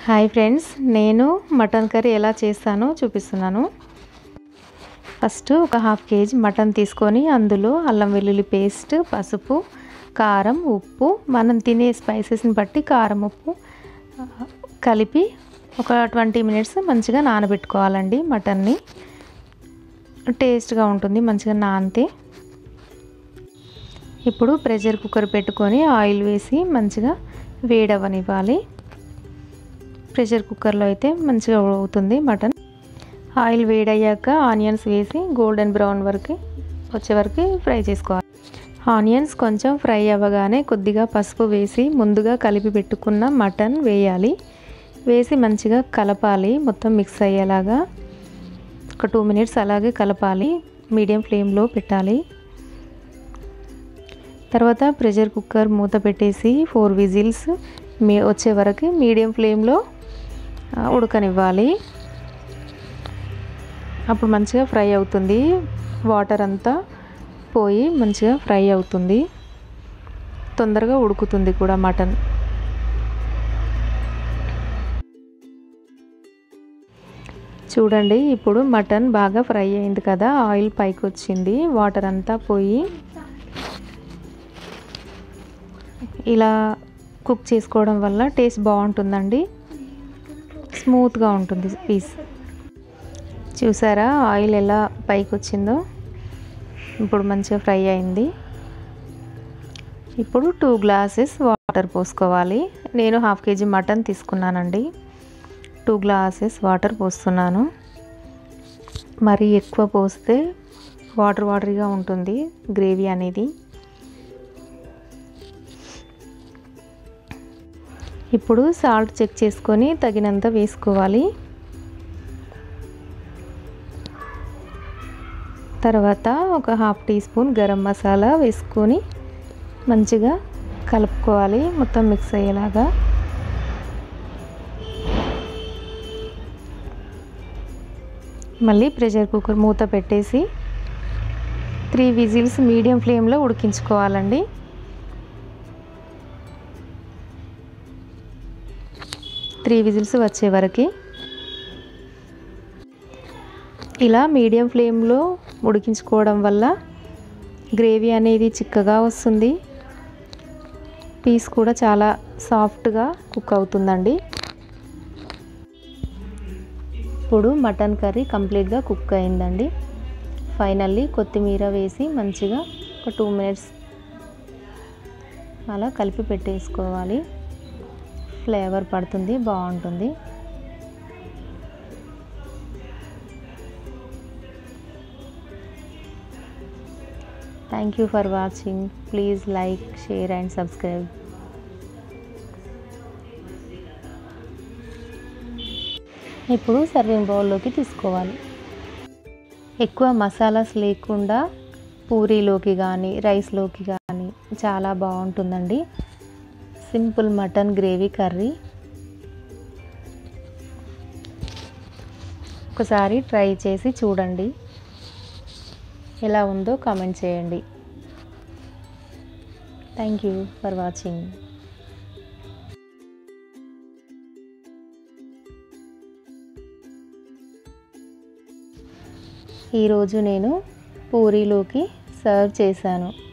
hi friends నేను mutton curry ఎలా చేస్తానో చూపిస్తున్నాను ఫస్ట్ ఒక హాఫ్ కేజీ మటన్ తీసుకొని అందులో అల్లం వెల్లుల్లి పేస్ట్ పసుపు కారం ఉప్పు మనం తినే స్పైసెస్ని బట్టి కారం ఉప్పు ఆ, కలిపి ఒక ట్వంటీ మినిట్స్ మంచిగా నానబెట్టుకోవాలండి మటన్ని టేస్ట్గా ఉంటుంది మంచిగా నానితే ఇప్పుడు ప్రెషర్ కుక్కర్ పెట్టుకొని ఆయిల్ వేసి మంచిగా వేడవనివ్వాలి ప్రెషర్ కుక్కర్లో అయితే మంచిగా అవుతుంది మటన్ ఆయిల్ వేడయ్యాక ఆనియన్స్ వేసి గోల్డెన్ బ్రౌన్ వరకు వచ్చే వరకు ఫ్రై చేసుకోవాలి ఆనియన్స్ కొంచెం ఫ్రై అవ్వగానే కొద్దిగా పసుపు వేసి ముందుగా కలిపి పెట్టుకున్న మటన్ వేయాలి వేసి మంచిగా కలపాలి మొత్తం మిక్స్ అయ్యేలాగా ఒక టూ మినిట్స్ అలాగే కలపాలి మీడియం ఫ్లేమ్లో పెట్టాలి తర్వాత ప్రెషర్ కుక్కర్ మూత పెట్టేసి ఫోర్ విజిల్స్ మీ వచ్చే వరకు మీడియం ఫ్లేమ్లో ఆ, ఉడకనివ్వాలి అప్పుడు మంచిగా ఫ్రై అవుతుంది వాటర్ అంతా పోయి మంచిగా ఫ్రై అవుతుంది తొందరగా ఉడుకుతుంది కూడా మటన్ చూడండి ఇప్పుడు మటన్ బాగా ఫ్రై అయింది కదా ఆయిల్ పైకి వచ్చింది వాటర్ అంతా పోయి ఇలా కుక్ చేసుకోవడం వల్ల టేస్ట్ బాగుంటుందండి స్మూత్గా ఉంటుంది పీస్ చూసారా ఆయిల్ ఎలా పైకి వచ్చిందో ఇప్పుడు మంచిగా ఫ్రై అయింది ఇప్పుడు టూ గ్లాసెస్ వాటర్ పోసుకోవాలి నేను హాఫ్ కేజీ మటన్ తీసుకున్నానండి టూ గ్లాసెస్ వాటర్ పోస్తున్నాను మరీ ఎక్కువ పోస్తే వాటర్ వాటరీగా ఉంటుంది గ్రేవీ అనేది ఇప్పుడు సాల్ట్ చెక్ చేసుకొని తగినంత వేసుకోవాలి తర్వాత ఒక half teaspoon garam masala వేసుకొని మంచిగా కలుపుకోవాలి మొత్తం మిక్స్ అయ్యేలాగా మళ్ళీ ప్రెషర్ కుక్కర్ మూత పెట్టేసి త్రీ విజిల్స్ మీడియం ఫ్లేమ్లో ఉడికించుకోవాలండి త్రీ విజిల్స్ వచ్చే వరకు ఇలా మీడియం ఫ్లేమ్లో ఉడికించుకోవడం వల్ల గ్రేవీ అనేది చిక్కగా వస్తుంది పీస్ కూడా చాలా సాఫ్ట్గా కుక్ అవుతుందండి ఇప్పుడు మటన్ కర్రీ కంప్లీట్గా కుక్ అయిందండి ఫైనల్లీ కొత్తిమీర వేసి మంచిగా ఒక టూ మినిట్స్ అలా కలిపి పెట్టేసుకోవాలి ఫ్లేవర్ పడుతుంది బాగుంటుంది thank you for watching please like share and subscribe ఇప్పుడు సర్వింగ్ బౌల్లోకి తీసుకోవాలి ఎక్కువ మసాలాస్ లేకుండా పూరీలోకి కానీ రైస్లోకి కానీ చాలా బాగుంటుందండి సింపుల్ మటన్ గ్రేవీ కర్రీ ఒకసారి ట్రై చేసి చూడండి ఎలా ఉందో కామెంట్ చేయండి థ్యాంక్ యూ ఫర్ వాచింగ్ ఈరోజు నేను పూరీలోకి సర్వ్ చేశాను